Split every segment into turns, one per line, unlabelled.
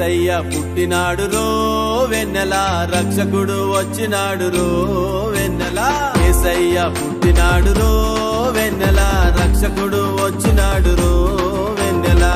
ఏసయ్య పుట్టినాడు రో వెన్నెల రక్షకుడు వచ్చినాడు రో వెన్నెల ఏసయ్య పుట్టినాడు రో వెన్నెల రక్షకుడు వచ్చినాడు రో వెన్నెల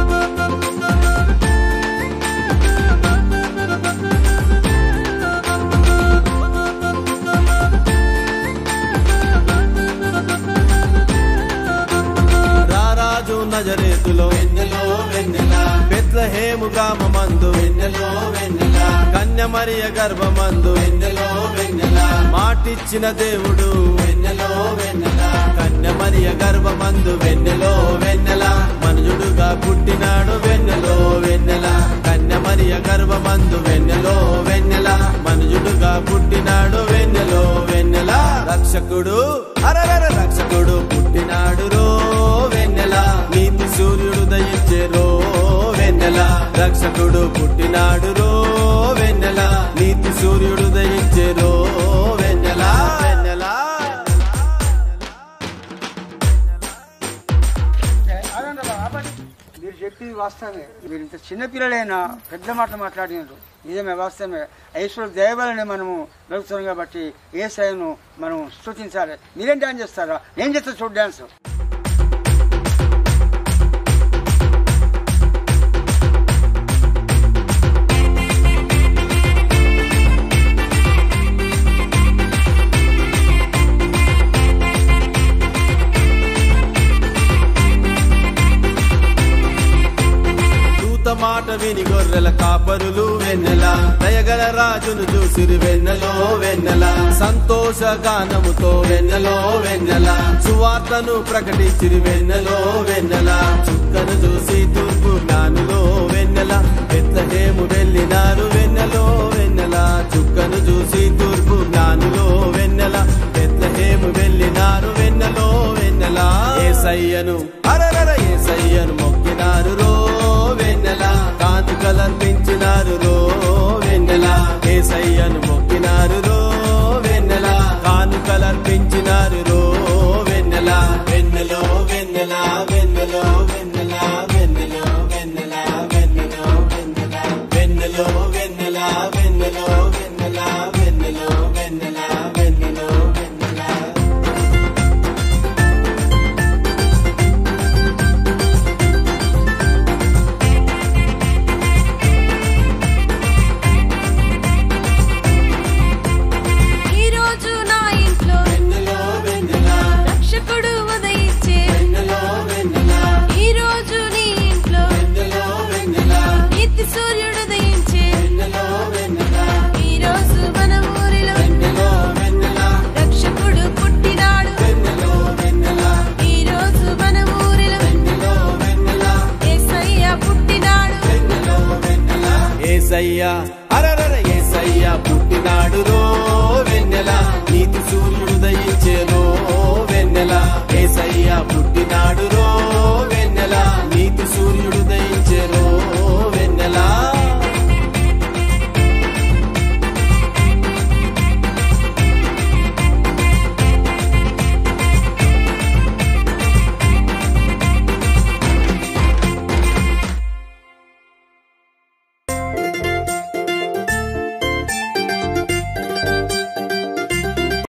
రారాజు నజరేతులో వెన్నెలో వెన్నెల బెత్లహేము గ్రామమందు వెన్నెలో వెన్నెల కన్యమరియ గర్భమందు వెన్నెలో వెన్నెల మాటిచ్చిన దేవుడు వెన్నెలో వెన్నెల కన్యమరియ గర్భమందు వెన్నెలో వెన్నెల మనుజుడుగా పుట్టినాడు వెన్నెలో వెన్నెల కన్యమరియ గర్భమందు వెన్నెలో వెన్నెల మనుజుడుగా పుట్టినాడు వెన్నెలో వెన్నెల రక్షకుడు అరరర రక్షకుడు పుట్టినాడు రో వెన్నెల నీతి సూర్యుడు దయించే రో వెన్నెల రక్షకుడు పుట్టినాడు రో వెన్నెల నీతి సూర్యుడు దయించే రో వెన్నెల వెన్నెల
ఆగండి బాబు, ఆపండి. మీరు చెప్పింది వాస్తవమే మీరు ఇంత చిన్నపిల్లలైనా పెద్ద మాటలు మాట్లాడినారు నిజమే వాస్తవమే ఐశ్వర్య దయవలనే మనము వెళ్తున్నాం కాబట్టి ఏ సైను మనం స్థుతించాలి మీరేం డాన్స్ చేస్తారా నేను చేస్తా చూడు డాన్స్
దూత మాట విని గొర్రెల కాపరులు వెన్నెల దయగల రాజును చూసిరి వెన్నెలో వెన్నెల సంతోష గానముతో వెన్నెలో వెన్నెల సువార్తను ప్రకటించిరి వెన్నెలో వెన్నెల చుక్కను చూసి తూర్పు జ్ఞానులో వెన్నెల బెత్లహేము వెళ్ళినారు వెన్నెలో వెన్నెల చుక్కను చూసి తూర్పు జ్ఞానులో వెన్నెల బెత్లహేము వెళ్ళినారు వెన్నెలో వెన్నెల ఏసయ్యను అరరర ఏసయ్యను మొక్కినారు రో వెన్నెల కాంతుకలర్పించినారు రో వెన్నెల ఏసయ్యను మొక్కినారు రో వెన్నెల కానుకలర్పించినారు